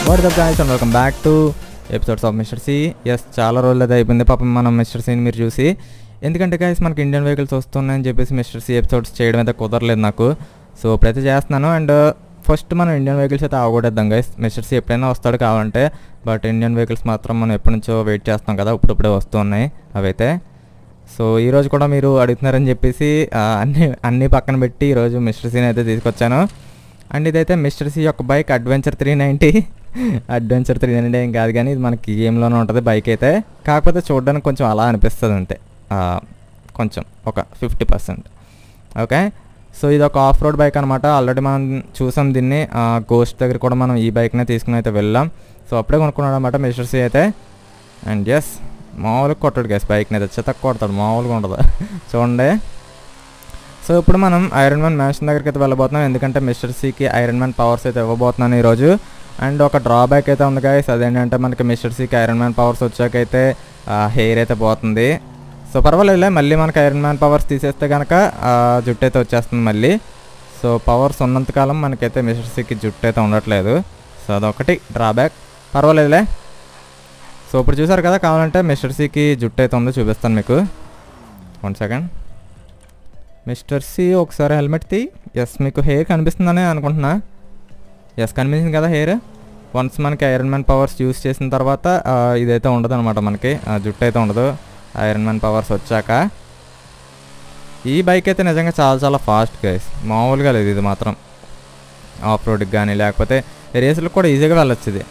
what the guys and welcome back to episodes of Mr C S చాలా రోజులు అయితే అయిపోయింది పాపం మనం మిస్టర్ సిని మీరు చూసి ఎందుకంటే గాయస్ మనకి ఇండియన్ వెహికల్స్ వస్తున్నాయని చెప్పేసి మిస్టర్ సి ఎపిసోడ్స్ చేయడం అయితే కుదరలేదు నాకు సో ఇప్పుడైతే చేస్తున్నాను అండ్ ఫస్ట్ మనం ఇండియన్ వెహికల్స్ అయితే ఆగకూడదాం గైస్ మిస్టర్ సి ఎప్పుడైనా వస్తాడు కావాలంటే బట్ ఇండియన్ వెహికల్స్ మాత్రం మనం ఎప్పటి నుంచో వెయిట్ చేస్తాం కదా ఇప్పుడిప్పుడే వస్తున్నాయి అవైతే సో ఈరోజు కూడా మీరు అడుగుతున్నారని చెప్పేసి ఆ, అన్ని అన్ని పక్కన పెట్టి ఈరోజు మిస్టర్ సీని అయితే తీసుకొచ్చాను అండ్ ఇదైతే మిస్టర్ సి యొక్క bike adventure three ninety adventure three ninety ఏం కాదు కానీ ఇది మనకి గేమ్లోనే ఉంటుంది బైక్ అయితే కాకపోతే చూడడానికి కొంచెం అలా అనిపిస్తుంది అంతే ఆ, కొంచెం ఒక ఫిఫ్టీ పర్సెంట్ ఓకే సో ఇది ఒక ఆఫ్ రోడ్ బైక్ అనమాట ఆల్రెడీ మనం చూసాం దీన్ని గోస్ట్ దగ్గర కూడా మనం ఈ బైక్నే తీసుకుని అయితే వెళ్ళాం సో అప్పుడే కొనుక్కున్నాడు అనమాట మిస్టర్ సి అయితే అండ్ ఎస్ మామూలుగా కొట్టాడు గ్యాస్ బైక్ని అయితే చెత్త కొడతాడు మామూలుగా ఉండదు చూడండి సో ఇప్పుడు మనం ఐరన్ మ్యాన్ మ్యాన్షన్ దగ్గరికి అయితే వెళ్ళబోతున్నాం ఎందుకంటే మిస్టర్ సికి ఐరన్ మ్యాన్ పవర్స్ అయితే ఇవ్వబోతున్నాను ఈరోజు అండ్ ఒక డ్రాబ్యాక్ అయితే ఉంది గాయస్ అదేంటంటే మనకి మిస్టర్ సికి ఐరన్ మ్యాన్ పవర్స్ వచ్చాకైతే హెయిర్ అయితే పోతుంది సో పర్వాలేదులే మళ్ళీ మనకి ఐరన్ మ్యాన్ పవర్స్ తీసేస్తే కనుక జుట్టు అయితే వచ్చేస్తుంది మళ్ళీ సో పవర్స్ ఉన్నంతకాలం మనకైతే మిస్టర్ సికి జుట్టు అయితే ఉండట్లేదు సో అదొకటి డ్రాబ్యాక్ పర్వాలేదులే సో ఇప్పుడు చూసారు కదా కావాలంటే మిస్టర్ సికి జుట్టు అయితే ఉందో చూపిస్తాను మీకు వన్ సెకండ్ మిస్టర్ సి ఒకసారి హెల్మెట్ తీ ఎస్ మీకు హెయిర్ కనిపిస్తుందని అనుకుంటున్నా ఎస్ కనిపించింది కదా హెయిర్ వన్స్ మనకి ఐరన్ మ్యాన్ పవర్స్ యూస్ చేసిన తర్వాత ఆ, ఇదైతే ఉండదు అనమాట మనకి ఆ, జుట్టు అయితే ఉండదు ఐరన్ మ్యాన్ పవర్స్ వచ్చాక ఈ బైక్ అయితే నిజంగా చాలా చాలా ఫాస్ట్ గైస్ మామూలుగా లేదు ఇది మాత్రం ఆఫ్ రోడ్కి కానీ లేకపోతే రేసులకు కూడా ఈజీగా వెళ్ళొచ్చు ఇది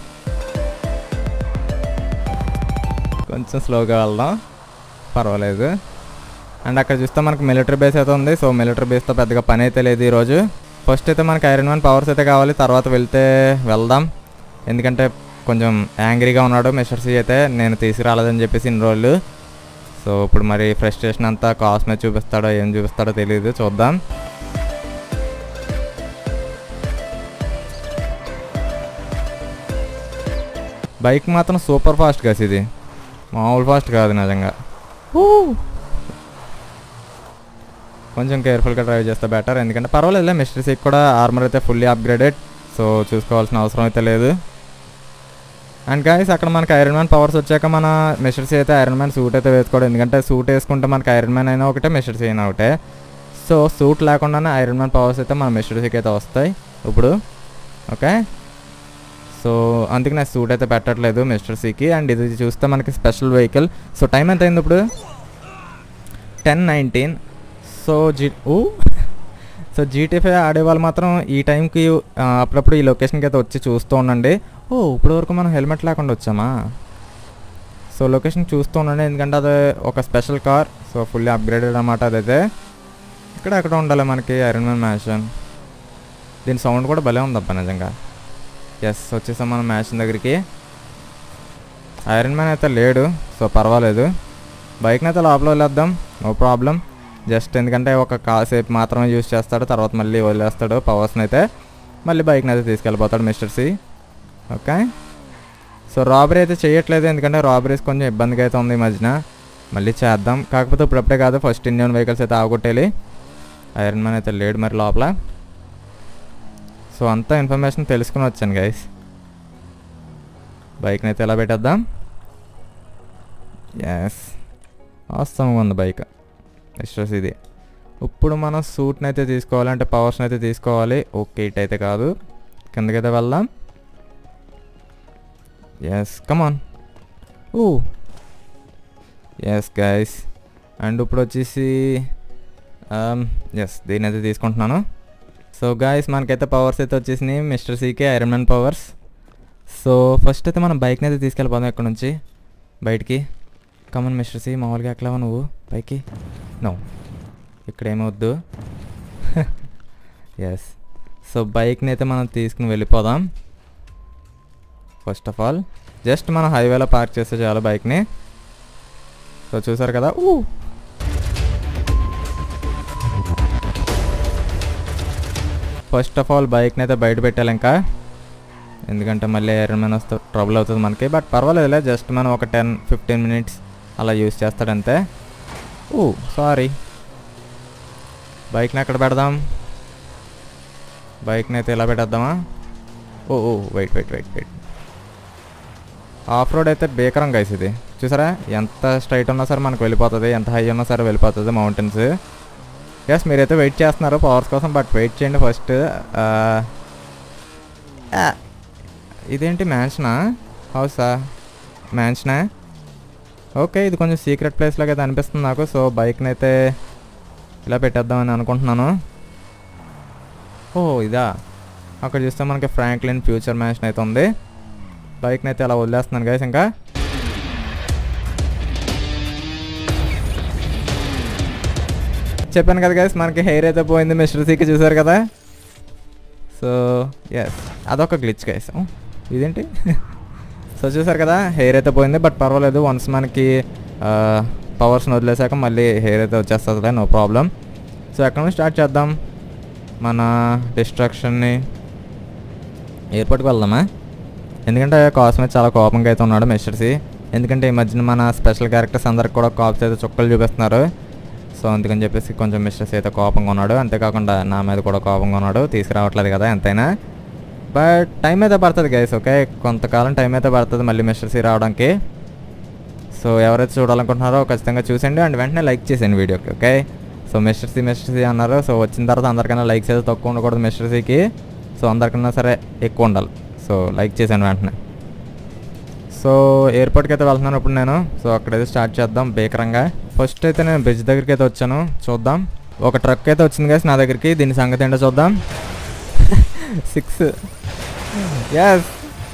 కొంచెం స్లోగా వెళ్దాం పర్వాలేదు అండ్ అక్కడ చూస్తే మనకి మిలిటరీ బేస్ అయితే ఉంది సో మిలిటరీ బేస్తో పెద్దగా పని అయితే లేదు ఈరోజు ఫస్ట్ అయితే మనకి ఐరన్ మ్యాన్ పవర్స్ అయితే కావాలి తర్వాత వెళ్తే వెళ్దాం ఎందుకంటే కొంచెం యాంగ్రీగా ఉన్నాడు మిస్టర్ సి అయితే నేను తీసుకురాలేదని చెప్పేసి ఇన్ని రోజులు సో ఇప్పుడు మరి ఫ్రస్ట్రేషన్ అంతా కాస్ట్ మీద చూపిస్తాడో ఏం చూపిస్తాడో తెలియదు చూద్దాం బైక్ మాత్రం సూపర్ ఫాస్ట్ కాసి ఇది మామూలు ఫాస్ట్ కాదు నిజంగా కొంచెం కేర్ఫుల్గా డ్రైవ్ చేస్తే బెటర్ ఎందుకంటే పర్వాలేదులే మిస్టర్ సీక్ కూడా ఆర్మర్ అయితే ఫుల్లీ అప్గ్రేడెడ్ సో చూసుకోవాల్సిన అవసరం అయితే లేదు అండ్ గాయస్ అక్కడ మనకి ఐరన్ మ్యాన్ పవర్స్ వచ్చాక మన మిస్టర్ సీ అయితే ఐరన్ మ్యాన్ సూట్ అయితే వేసుకోవడం ఎందుకంటే సూట్ వేసుకుంటే మనకి ఐరన్ మ్యాన్ అయినా ఒకటే మిస్టర్ సీ అయినా ఒకటే సో సూట్ లేకుండానే ఐరన్ మ్యాన్ పవర్స్ అయితే మన మిస్టర్ సీకి అయితే వస్తాయి ఇప్పుడు ఓకే సో అందుకే నాకు సూట్ అయితే పెట్టట్లేదు మిస్టర్ సీకి అండ్ ఇది చూస్తే మనకి స్పెషల్ వెహికల్ సో టైం ఎంత అయింది ఇప్పుడు టెన్ నైన్టీన్ సో జీ ఓ సో జీటీఫై ఆడేవాళ్ళు మాత్రం ఈ టైంకి ఆ, అప్పుడప్పుడు ఈ లొకేషన్కి అయితే వచ్చి చూస్తూ ఉండండి ఓ ఇప్పుడు వరకు మనం హెల్మెట్ లేకుండా వచ్చామా సో లొకేషన్ చూస్తూ ఉండండి ఎందుకంటే అది ఒక special car so fully upgraded అనమాట అదైతే ఇక్కడ అక్కడ ఉండాలి మనకి ఐరన్ మ్యాన్ మ్యాషన్ దీని సౌండ్ కూడా భలే ఉందబ్బా నిజంగా ఎస్ వచ్చేసాం మనం మ్యాషన్ దగ్గరికి ఐరన్ మ్యాన్ అయితే లేడు సో పర్వాలేదు బైక్ని అయితే లోపల వదిలేద్దాం నో ప్రాబ్లం జస్ట్ ఎందుకంటే ఒక కాసేపు మాత్రమే యూస్ చేస్తాడు తర్వాత మళ్ళీ వదిలేస్తాడు పవర్స్ని అయితే మళ్ళీ బైక్ని అయితే తీసుకెళ్ళిపోతాడు mister C okay so robbery అయితే చేయట్లేదు ఎందుకంటే రాబరీస్ కొంచెం ఇబ్బందిగా అయితే ఉంది ఈ మధ్యన మళ్ళీ చేద్దాం కాకపోతే ఇప్పుడప్పుడే కాదు ఫస్ట్ ఇండియన్ వెహికల్స్ అయితే ఆగొట్టేయాలి ఐరన్ మ్యాన్ అయితే లేడు మరి లోపల సో అంతా ఇన్ఫర్మేషన్ తెలుసుకుని వచ్చాను గైస్ బైక్ని అయితే ఎలా పెట్టేద్దాం ఎస్ వాస్తవంగా ఉంది బైక్ ఎక్స్ట్రాస్ ఇది ఇప్పుడు మనం సూట్ని అయితే తీసుకోవాలి అంటే పవర్స్ని అయితే తీసుకోవాలి ఓకే ఇట్ అయితే కాదు కిందకైతే వెళ్దాం yes come on oh yes guys and ఇప్పుడు వచ్చేసి ఎస్ దీని అయితే తీసుకుంటున్నాను సో గాయస్ మనకైతే పవర్స్ అయితే వచ్చేసినాయి మిస్టర్ సీకే Iron Man powers so first అయితే మనం బైక్ని అయితే తీసుకెళ్ళిపోదాం ఇక్కడ నుంచి బయటికి కమన్ మిస్టర్ సి మామూలుగా ఎక్కలేవా నువ్వు పైకి నో ఇక్కడ ఏమవద్దు ఎస్ సో బైక్ని అయితే మనం తీసుకుని వెళ్ళిపోదాం ఫస్ట్ ఆఫ్ ఆల్ జస్ట్ మనం హైవేలో పార్క్ చేస్తే చాలు బైక్ని సో చూసారు కదా ఊ ఫస్ట్ ఆఫ్ ఆల్ బైక్ని అయితే బయట పెట్టాలి ఇంకా ఎందుకంటే మళ్ళీ ఐరన్ మ్యాన్ వస్తే ట్రబుల్ అవుతుంది మనకి బట్ పర్వాలేదులే జస్ట్ మనం ఒక టెన్ ఫిఫ్టీన్ మినిట్స్ అలా యూస్ చేస్తాడంతే ఓ సారీ బైక్ని ఎక్కడ పెడదాం బైక్ని అయితే ఇలా పెట్టేద్దామా oh oh wait wait wait wait off road అయితే భీకరం గైస్ ఇది చూసారా ఎంత స్ట్రైట్ ఉన్నా సరే మనకు వెళ్ళిపోతుంది ఎంత హై ఉన్నా సరే వెళ్ళిపోతుంది మౌంటైన్స్ ఎస్ మీరైతే వెయిట్ చేస్తున్నారు పవర్స్ కోసం బట్ వెయిట్ చేయండి ఫస్ట్ ఇదేంటి మ్యాన్షనా హౌసా మ్యాన్షనా ఓకే ఇది కొంచెం సీక్రెట్ ప్లేస్ లాగా అయితే అనిపిస్తుంది నాకు సో బైక్ని అయితే ఇలా పెట్టేద్దామని అనుకుంటున్నాను ఓ ఇదా అక్కడ చూస్తే మనకి ఫ్రాంక్లిన్ ఫ్యూచర్ మ్యాన్షన్ అయితే ఉంది బైక్ని అయితే అలా వదిలేస్తున్నాను గైస్ ఇంకా చెప్పాను కదా గైస్ మనకి హెయిర్ అయితే పోయింది మిస్టర్ సీకి చూసారు కదా సో ఎస్ అదొక గ్లిచ్ గైస్ ఇదేంటి సో చూసారు కదా హెయిర్ అయితే పోయింది బట్ పర్వాలేదు వన్స్ మనకి పవర్స్ని వదిలేసాక మళ్ళీ హెయిర్ అయితే వచ్చేస్తుంది నో ప్రాబ్లం సో ఎక్కడ నుంచి స్టార్ట్ చేద్దాం మన డిస్ట్రాక్షన్ని ఎయిర్పోర్ట్కి వెళ్దామా ఎందుకంటే కాస్మెట్ చాలా కోపంగా అయితే ఉన్నాడు మెస్టర్సి ఎందుకంటే ఈ మధ్యన మన స్పెషల్ క్యారెక్టర్స్ అందరికి కూడా కాప్స్ అయితే చుక్కలు చూపిస్తున్నారు సో అందుకని చెప్పేసి కొంచెం మిస్టర్స్ అయితే కోపంగా ఉన్నాడు అంతేకాకుండా నా మీద కూడా కోపంగా ఉన్నాడు తీసుకురావట్లేదు కదా ఎంతైనా బట్ టైం అయితే పడుతుంది గైస్ ఓకే కొంతకాలం టైం అయితే పడుతుంది మళ్ళీ మిస్టర్ సి రావడానికి సో ఎవరైతే చూడాలనుకుంటున్నారో ఖచ్చితంగా చూసండి అండ్ వెంటనే లైక్ చేసేయండి వీడియోకి okay so mister C mister C అన్నారు సో వచ్చిన తర్వాత అందరికన్నా లైక్స్ అయితే తక్కువ ఉండకూడదు మిస్టర్ సికి సో అందరికన్నా సరే ఎక్కువ ఉండాలి సో లైక్ చేశాను వెంటనే సో ఎయిర్పోర్ట్కి అయితే వెళ్తున్నాను ఇప్పుడు నేను సో అక్కడైతే స్టార్ట్ చేద్దాం భీకరంగా ఫస్ట్ అయితే నేను బ్రిడ్జ్ దగ్గరికి అయితే వచ్చాను చూద్దాం ఒక ట్రక్ అయితే వచ్చింది కదా నా దగ్గరికి దీని సంగతి ఏంటో చూద్దాం సిక్స్ ఎస్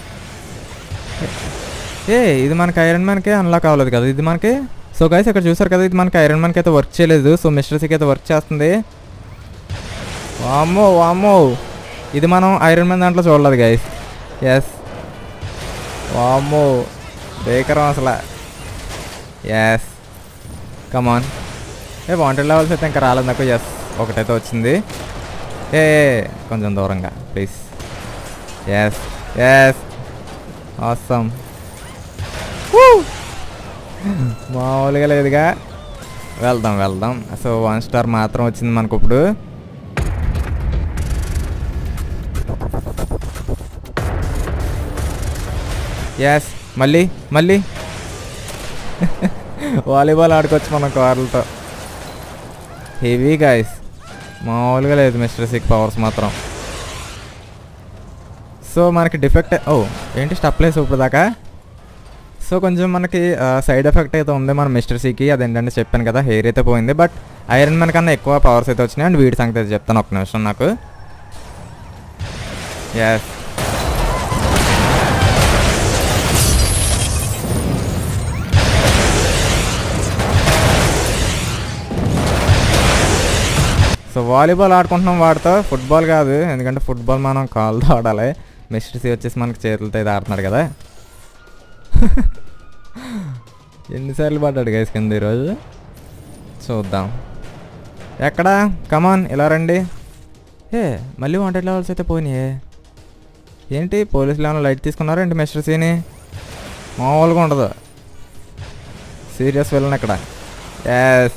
ఏ ఇది మనకి ఐరన్ మ్యాన్కే అన్లాక్ అవ్వలేదు కదా ఇది మనకి సో గైస్ ఇక్కడ చూసారు కదా ఇది మనకి ఐరన్ మ్యాన్కి అయితే వర్క్ చేయలేదు సో మిస్టర్ సికి అయితే వర్క్ చేస్తుంది వామ్మో వామ్మో ఇది మనం ఐరన్ మ్యాన్ దాంట్లో చూడలేదు గైస్ ఎస్ వామ్మో బేకరం అసలు yes come on a wanted levels అయితే ఇంకా రాలేదు నాకు ఎస్ ఒకటైతే వచ్చింది ఏ కొంచెం దూరంగా ప్లీజ్ ఎస్ ఎస్ అవసరం మామూలుగా లేదుగా వెళ్దాం వెళ్దాం సో వన్ స్టార్ మాత్రం వచ్చింది మనకు ఇప్పుడు ఎస్ మళ్ళీ మళ్ళీ వాలీబాల్ ఆడుకోవచ్చు మనం కార్లతో హెవీ గాయస్ మామూలుగా లేదు మిస్టర్ సిక్ పవర్స్ మాత్రం సో మనకి డిఫెక్ట్ ఓ ఏంటి స్టప్లేస్ ఇప్పుడు దాకా సో కొంచెం మనకి సైడ్ ఎఫెక్ట్ అయితే ఉంది మన మిస్టర్ సికి అదేంటంటే చెప్పాను కదా హెయిర్ అయితే పోయింది బట్ ఐరన్ మ్యాన్ కన్నా ఎక్కువ పవర్స్ అయితే వచ్చినాయి అండ్ వీడి సంగతి అయితే చెప్తాను ఒక నిమిషం నాకు ఎస్ సో వాలీబాల్ ఆడుకుంటున్నాం వాడితో ఫుట్బాల్ కాదు ఎందుకంటే ఫుట్బాల్ మనం కాళ్ళతో ఆడాలి మిస్టర్ సి వచ్చేసి మనకి చేతులతో అయితే ఆడుతున్నాడు కదా ఎన్నిసార్లు పడ్డాడు గైస్ కింద ఈరోజు చూద్దాం ఎక్కడా కమాన్ ఇలా రండి ఏ మళ్ళీ వాంటెడ్ లెవెల్స్ అయితే పోయినాయే ఏంటి పోలీసులు ఏమైనా లైట్ తీసుకున్నారా ఏంటి మిస్టర్ సీని మామూలుగా ఉండదు సీరియస్ వెళ్ళను ఇక్కడ ఎస్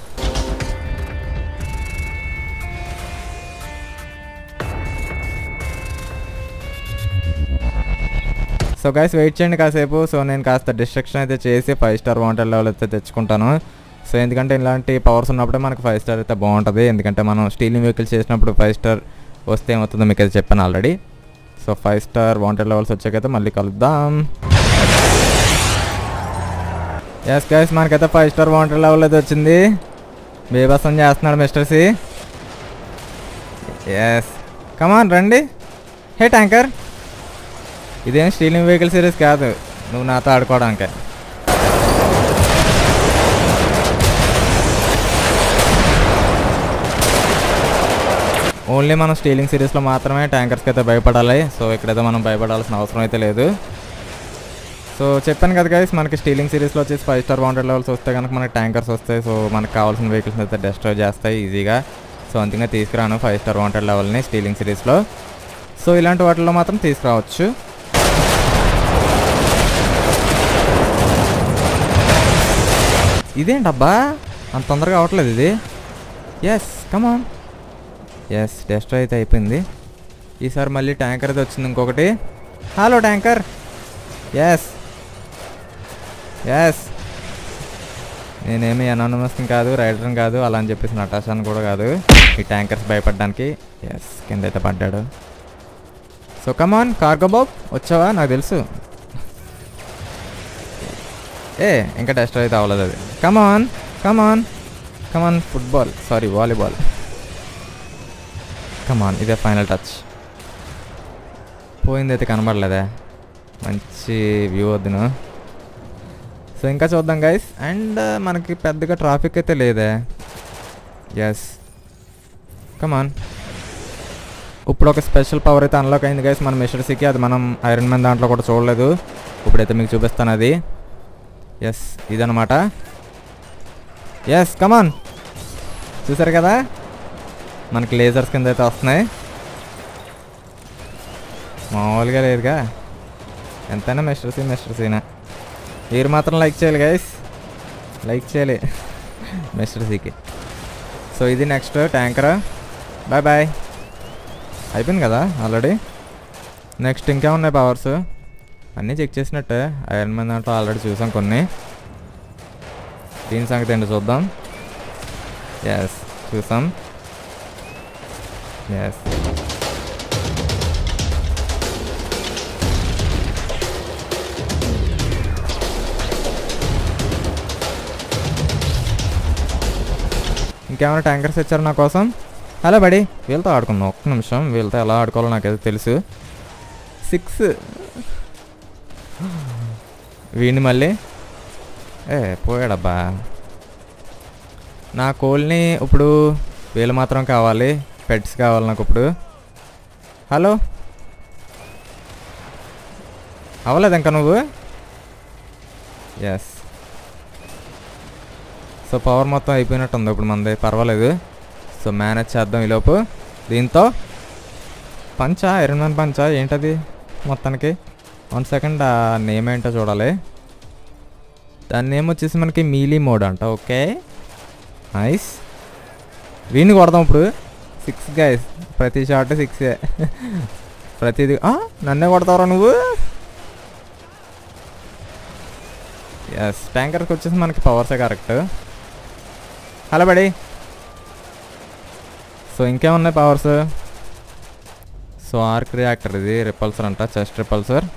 సో గైస్ వెయిట్ చేయండి కాసేపు సో నేను కాస్త డిస్ట్రక్షన్ అయితే చేసి ఫైవ్ స్టార్ వాంటెడ్ లెవెల్ అయితే తెచ్చుకుంటాను సో ఎందుకంటే ఇలాంటి పవర్స్ ఉన్నప్పుడే మనకు ఫైవ్ స్టార్ అయితే బాగుంటుంది ఎందుకంటే మనం స్టీలింగ్ వెహికల్స్ చేసినప్పుడు ఫైవ్ స్టార్ వస్తే ఏమవుతుందో మీకు అయితే చెప్పాను already so five star wanted levels వచ్చాకైతే మళ్ళీ కలుద్దాం ఎస్ గైస్ మనకైతే ఫైవ్ స్టార్ వాంటెడ్ లెవెల్ అయితే వచ్చింది బేబసం చేస్తున్నాడు మిస్టర్ సి ఎస్ కమాన్ రండి హే ట్యాంకర్ ఇదేం స్టీలింగ్ వెహికల్ సిరీస్ కాదు నువ్వు నాతో ఆడుకోవడానికి ఓన్లీ మనం స్టీలింగ్ సిరీస్లో మాత్రమే ట్యాంకర్స్కి అయితే భయపడాలి సో ఇక్కడైతే మనం భయపడాల్సిన అవసరం అయితే లేదు సో చెప్పాను కదా గైస్ మనకి స్టీలింగ్ సిరీస్లో వచ్చేసి ఫైవ్ స్టార్ వాంటెడ్ లెవెల్స్ వస్తే కనుక మనకి ట్యాంకర్స్ వస్తాయి సో మనకు కావాల్సిన వెహికల్స్ అయితే డెస్ట్రాయ్ చేస్తాయి ఈజీగా సో అందుకనే తీసుకురాను ఫైవ్ స్టార్ వాంటెడ్ లెవెల్ని స్టీలింగ్ సిరీస్లో సో ఇలాంటి వాటిల్లో మాత్రం తీసుకురావచ్చు ఇదేంటబ్బా అంత తొందరగా అవట్లేదు ఇది ఎస్ కమాన్ ఎస్ డెస్ట్రాయ్ అయితే అయిపోయింది ఈసారి మళ్ళీ ట్యాంకర్ అయితే వచ్చింది ఇంకొకటి హలో ట్యాంకర్ ఎస్ ఎస్ నేనేమి అనానమస్ని కాదు రైడర్ని కాదు అలా అని చెప్పేసి నటాషాని కూడా కాదు ఈ ట్యాంకర్స్ భయపడడానికి ఎస్ కింద అయితే పడ్డాడు సో కమాన్ కార్గో బాబ్ వచ్చావా నాకు తెలుసు ఏ ఇంకా టెస్ట్ అయితే అవ్వలేదు అది come on come on come on football sorry volleyball come on ఇదే ఫైనల్ టచ్ పోయింది అయితే కనబడలేదే మంచి వ్యూ వద్దును సో ఇంకా చూద్దాం గైస్ అండ్ మనకి పెద్దగా ట్రాఫిక్ అయితే లేదే ఎస్ కమాన్ ఇప్పుడు ఒక స్పెషల్ పవర్ అయితే అన్లాక్ అయింది గైస్ మన మిషర్సీకి అది మనం ఐరన్ మ్యాన్ దాంట్లో కూడా చూడలేదు ఇప్పుడైతే మీకు చూపిస్తాను అది ఎస్ ఇదనమాట ఎస్ కమాన్ చూసారు కదా మనకి లేజర్స్ కింద అయితే వస్తున్నాయి మామూలుగా లేదుగా ఎంతైనా మిస్టర్ సీ మిస్టర్ సీనా మీరు మాత్రం లైక్ చేయాలి గైస్ లైక్ చేయాలి మిస్టర్ సీకి సో ఇది నెక్స్ట్ ట్యాంకర్ బాయ్ బాయ్ అయిపోయింది కదా ఆల్రెడీ నెక్స్ట్ ఇంకా ఉన్నాయి పవర్స్ అన్నీ చెక్ చేసినట్టే ఐరన్ మ్యాన్ దాంట్లో ఆల్రెడీ చూసాం కొన్ని దీని సంగతి ఏంటో చూద్దాం ఎస్ చూసాం ఎస్ ఇంకేమైనా ట్యాంకర్స్ ఇచ్చారు నా కోసం హలో బడి వీళ్ళతో ఆడుకుందాం ఒక్క నిమిషం వీళ్ళతో ఎలా ఆడుకోవాలో నాకైతే తెలుసు సిక్స్ వీడిని మళ్ళీ ఏ పోయాడబ్బా నా కోల్ని ఇప్పుడు వీళ్ళు మాత్రం కావాలి పెట్స్ కావాలి నాకు ఇప్పుడు హలో అవ్వలేదు ఇంకా నువ్వు ఎస్ సో పవర్ మొత్తం అయిపోయినట్టు ఉంది ఇప్పుడు మనది పర్వాలేదు సో మేనేజ్ చేద్దాం ఈలోపు దీంతో పంచా ఐరన్ మ్యాన్ పంచా ఏంటది మొత్తానికి వన్ సెకండ్ ఆ నేమ్ ఏంటో చూడాలి దాని నేమ్ వచ్చేసి మనకి మీలీ మోడ్ అంట ఓకే నైస్ వీడిని కొడదాం ఇప్పుడు సిక్స్ గైస్ ప్రతి షాట్ సిక్సే ప్రతిది ఆ, నన్నే కొడతావురా నువ్వు ఎస్ ట్యాంకర్కి వచ్చేసి మనకి పవర్సే కరెక్ట్ హలో బడి సో ఇంకేమున్నాయి పవర్స్ సో ఆర్క్ రియాక్టర్ ఇది రిపల్సర్ అంట చెస్ట్ రిపల్సర్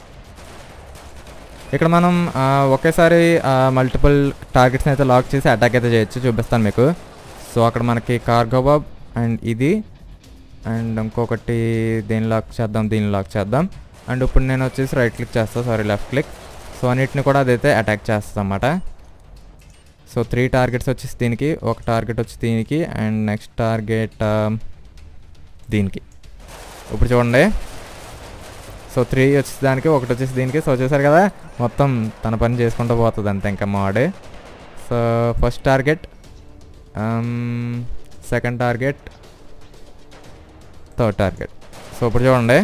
ఇక్కడ మనం ఆ, ఒకేసారి మల్టిపుల్ టార్గెట్స్ని అయితే లాక్ చేసి అటాక్ అయితే చేయొచ్చు చూపిస్తాను మీకు సో అక్కడ మనకి కార్గోబాబ్ అండ్ ఇది అండ్ ఇంకొకటి దీన్ని లాక్ చేద్దాం దీన్ని లాక్ చేద్దాం అండ్ ఇప్పుడు నేను వచ్చేసి రైట్ క్లిక్ చేస్తాను సారీ లెఫ్ట్ క్లిక్ సో అన్నిటిని కూడా అదైతే అటాక్ చేస్తుంది అన్నమాట సో త్రీ టార్గెట్స్ వచ్చేసి దీనికి ఒక టార్గెట్ వచ్చి దీనికి అండ్ నెక్స్ట్ టార్గెట్ దీనికి ఇప్పుడు చూడండి సో త్రీ వచ్చేసి దానికి ఒకటి వచ్చేసి దీనికి సో చూసారు కదా మొత్తం తన పని చేసుకుంటూ పోతుంది అంతే ఇంకా మాడే so first target second target third target so ఇప్పుడు చూడండి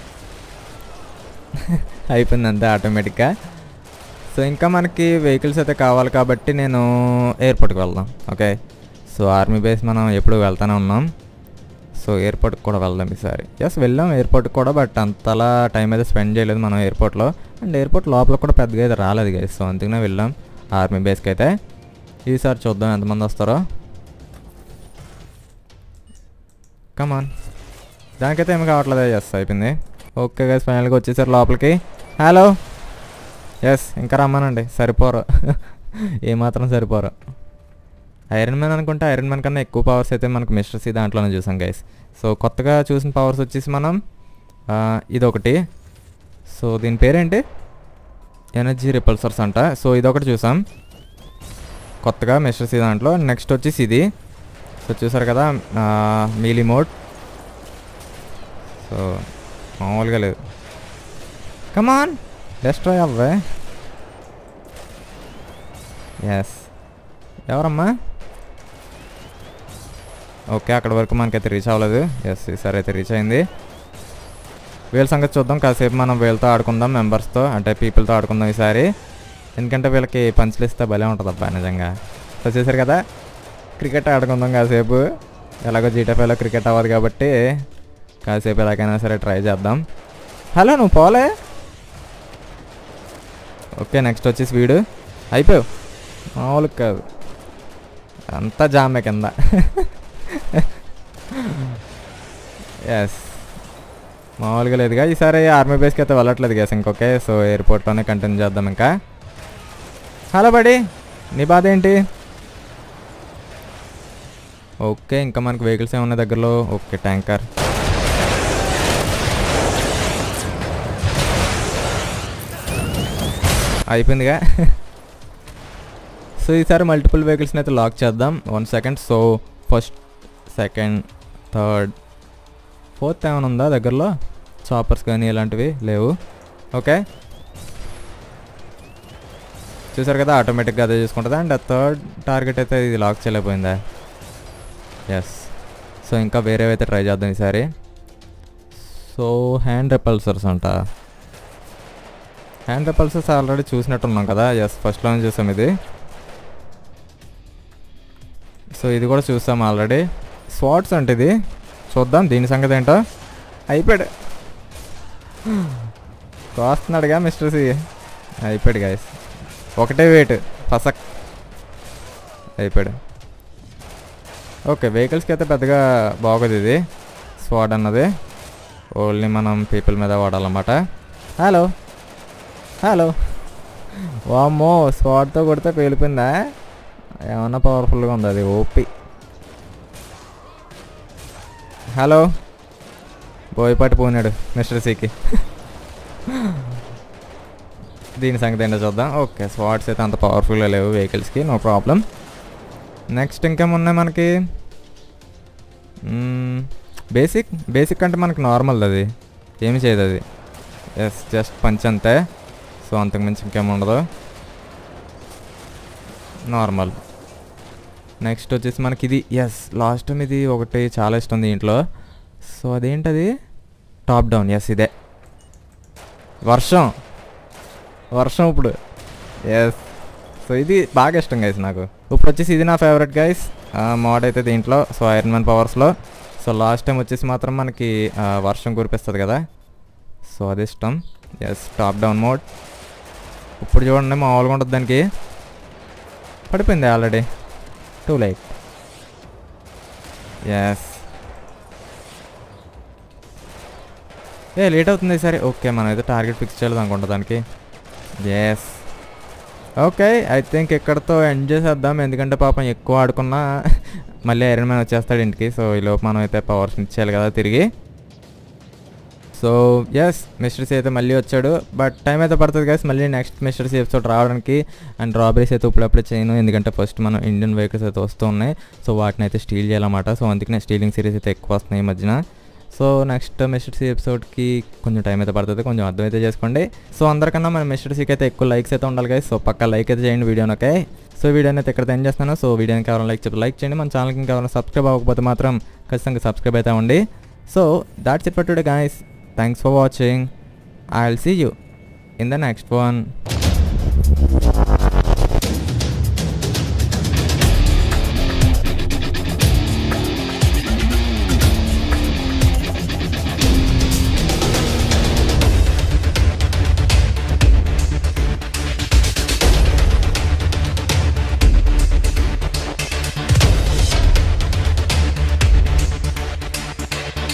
అయిపోయింది అంతే ఆటోమేటిక్గా సో ఇంకా మనకి వెహికల్స్ అయితే కావాలి కాబట్టి నేను ఎయిర్పోర్ట్కి వెళ్దాం ఓకే సో ఆర్మీ బేస్ మనం ఎప్పుడు వెళ్తానే ఉన్నాం సో ఎయిర్పోర్ట్కి కూడా వెళ్దాం ఈసారి ఎస్ వెళ్ళాం ఎయిర్పోర్ట్కి కూడా బట్ అంతలా టైం అయితే స్పెండ్ చేయలేదు మనం ఎయిర్పోర్ట్లో అండ్ ఎయిర్పోర్ట్ లోపల కూడా పెద్దగా అయితే రాలేదు గైస్ సో అందుకనే వెళ్ళాం ఆర్మీ బేస్కి అయితే ఈసారి చూద్దాం ఎంతమంది వస్తారో కమాన్ దానికైతే ఏమి కావట్లేదు ఎస్ అయిపోయింది ఓకే గైస్ ఫైనల్గా వచ్చేసారు లోపలికి హలో ఎస్ ఇంకా రమ్మానండి సరిపోరు ఏమాత్రం సరిపోరు ఐరన్ మ్యాన్ అనుకుంటే ఐరన్ మ్యాన్ కన్నా ఎక్కువ పవర్స్ అయితే మనకు మిస్టర్ సి దాంట్లోనే చూసాం గైస్ సో కొత్తగా చూసిన పవర్స్ వచ్చేసి మనం ఆ, ఇదొకటి సో దీని పేరేంటి ఎనర్జీ రిపల్సర్స్ అంట సో ఇదొకటి చూసాం కొత్తగా మిస్టర్ సి దాంట్లో నెక్స్ట్ వచ్చేసి ఇది సో చూసారు కదా మీలీ మోడ్ సో మామూలుగా లేదు కమాన్ డెస్ట్రాయ్ అవ్వే ఎస్ ఎవరమ్మా ఓకే అక్కడ వరకు మనకైతే రీచ్ అవ్వలేదు ఎస్ ఈసారి అయితే రీచ్ అయింది వీళ్ళ సంగతి చూద్దాం కాసేపు మనం వీళ్ళతో ఆడుకుందాం మెంబర్స్తో అంటే పీపుల్తో ఆడుకుందాం ఈసారి ఎందుకంటే వీళ్ళకి పంచులు ఇస్తే భలే ఉంటుంది అబ్బా నిజంగా సో చూసారు కదా క్రికెట్ ఆడుకుందాం కాసేపు ఎలాగో జీటీఎఫ్ఐలో క్రికెట్ అవ్వదు కాబట్టి కాసేపు ఎలాగైనా సరే ట్రై చేద్దాం హలో నువ్వు పోలే ఓకే నెక్స్ట్ వచ్చి స్పీడ్ అయిపోయావు మామూలు కాదు అంతా జామే కింద ఎస్ మామూలుగా లేదుగా ఈసారి ఆర్మీ బేస్కి అయితే వెళ్ళట్లేదు గ్యాస్ ఇంకొకే సో ఎయిర్పోర్ట్లోనే కంటిన్యూ చేద్దాం ఇంకా హలో బడి నీ బాధ ఏంటి ఓకే ఇంకా మనకు వెహికల్స్ ఏమన్నా దగ్గరలో ఓకే ట్యాంకర్ అయిపోయిందిగా సో ఈసారి మల్టిపుల్ వెహికల్స్ని అయితే లాక్ చేద్దాం one second so first second third fourth ఏమైనా ఉందా దగ్గరలో చాపర్స్ కానీ ఇలాంటివి లేవు ఓకే చూసారు కదా ఆటోమేటిక్గా అదే చూసుకుంటుంది అండ్ థర్డ్ టార్గెట్ అయితే ఇది లాక్ చేయలేకపోయిందా ఎస్ సో ఇంకా వేరేవైతే ట్రై చేద్దాం ఈసారి సో హ్యాండ్ రెపల్సర్స్ అంట హ్యాండ్ రెపల్సర్స్ ఆల్రెడీ చూసినట్టున్నాం కదా ఎస్ ఫస్ట్లోనే చూసాం ఇది సో ఇది కూడా చూసాం ఆల్రెడీ స్వాట్స్ అంటే ఇది చూద్దాం దీని సంగతి ఏంటో అయిపోయాడు కోస్తున్నాడుగా మిస్టర్ సి అయిపోయాడు గాయస్ ఒకటే వెయిట్ పసక్ అయిపోయాడు ఓకే వెహికల్స్కి అయితే పెద్దగా బాగోదు ఇది స్వాడ్ అన్నది ఓన్లీ మనం పీపుల్ మీద వాడాలన్నమాట హలో హలో వామ్మో స్వాడ్తో కొడితే పేలిపోయిందా ఏమన్నా పవర్ఫుల్గా ఉంది అది ఓపి హలో బోయపాటి పోయినాడు మిస్టర్ సికి దీని సంగతి ఏంటో చూద్దాం ఓకే స్వాట్స్ అయితే అంత పవర్ఫుల్గా లేవు వెహికల్స్కి నో ప్రాబ్లం నెక్స్ట్ ఇంకేమున్నాయి మనకి బేసిక్ బేసిక్ అంటే మనకి నార్మల్ అది ఏమి చేయదు అది ఎస్ జస్ట్ పంచ్ అంతే సో అంతకుమించి ఇంకేముండదు నార్మల్ నెక్స్ట్ వచ్చేసి మనకి ఇది ఎస్ లాస్ట్ టైం ఇది ఒకటి చాలా ఇష్టం దీంట్లో సో అదేంటది టాప్ డౌన్ ఎస్ ఇదే వర్షం వర్షం ఇప్పుడు ఎస్ సో ఇది బాగా ఇష్టం గైస్ నాకు ఇప్పుడు వచ్చేసి ఇది నా ఫేవరెట్ గైస్ మోడ్ అయితే దీంట్లో సో ఐరన్ మ్యాన్ పవర్స్లో సో లాస్ట్ టైం వచ్చేసి మాత్రం మనకి ఆ, వర్షం కురిపిస్తుంది కదా సో అది ఇష్టం ఎస్ టాప్ డౌన్ మోడ్ ఇప్పుడు చూడండి మామూలుగా ఉంటుంది దానికి పడిపోయింది ఆల్రెడీ టూ లైట్ ఎస్ ఏ లేట్ అవుతుంది సరే ఓకే మనం అయితే టార్గెట్ ఫిక్స్ చేయలేదు అనుకుంటా దానికి ఎస్ ఓకే ఐ థింక్ ఇక్కడతో ఎండ్ చేసేద్దాం ఎందుకంటే పాపం ఎక్కువ ఆడుకున్నా మళ్ళీ ఐరన్ మ్యాన్ వచ్చేస్తాడు ఇంటికి సో ఈలోపు మనం అయితే పవర్స్ ఇచ్చేయాలి కదా తిరిగి సో ఎస్ మిస్టర్ సి అయితే మళ్ళీ వచ్చాడు బట్ టైం అయితే పడుతుంది కదా మళ్ళీ నెక్స్ట్ మిస్టర్ సి ఎపిసోడ్ రావడానికి అండ్ రాబరీస్ అయితే ఇప్పుడప్పుడే చేయను ఎందుకంటే ఫస్ట్ మనం ఇండియన్ వెహికల్స్ అయితే వస్తూ ఉన్నాయి సో వాటిని అయితే స్టీల్ చేయాలన్నమాట సో అందుకనే స్టీలింగ్ సిరీస్ అయితే ఎక్కువ వస్తున్నాయి ఈ మధ్యన సో నెక్స్ట్ మిస్టర్ సి ఎపిసోడ్కి కొంచెం టైం అయితే పడుతుంది కొంచెం అర్థమైతే చేసుకోండి సో అందరికన్నా మన మిస్టర్ సీకి అయితే ఎక్కువ లైక్స్ అయితే ఉండాలి కదా సో పక్క లైక్ అయితే చేయండి వీడియోని ఓకే సో వీడియోని అయితే ఇక్కడ ఎండ్ చేస్తాను సో వీడియోని కావాలని లైక్ చెప్పి లైక్ చేయండి మన ఛానల్కి ఇంకా ఎవరైనా సబ్స్క్రైబ్ అవ్వకపోతే మాత్రం ఖచ్చితంగా సబ్స్క్రైబ్ అయితే ఉండి so that's it for today guys thanks for watching I will see you in the next one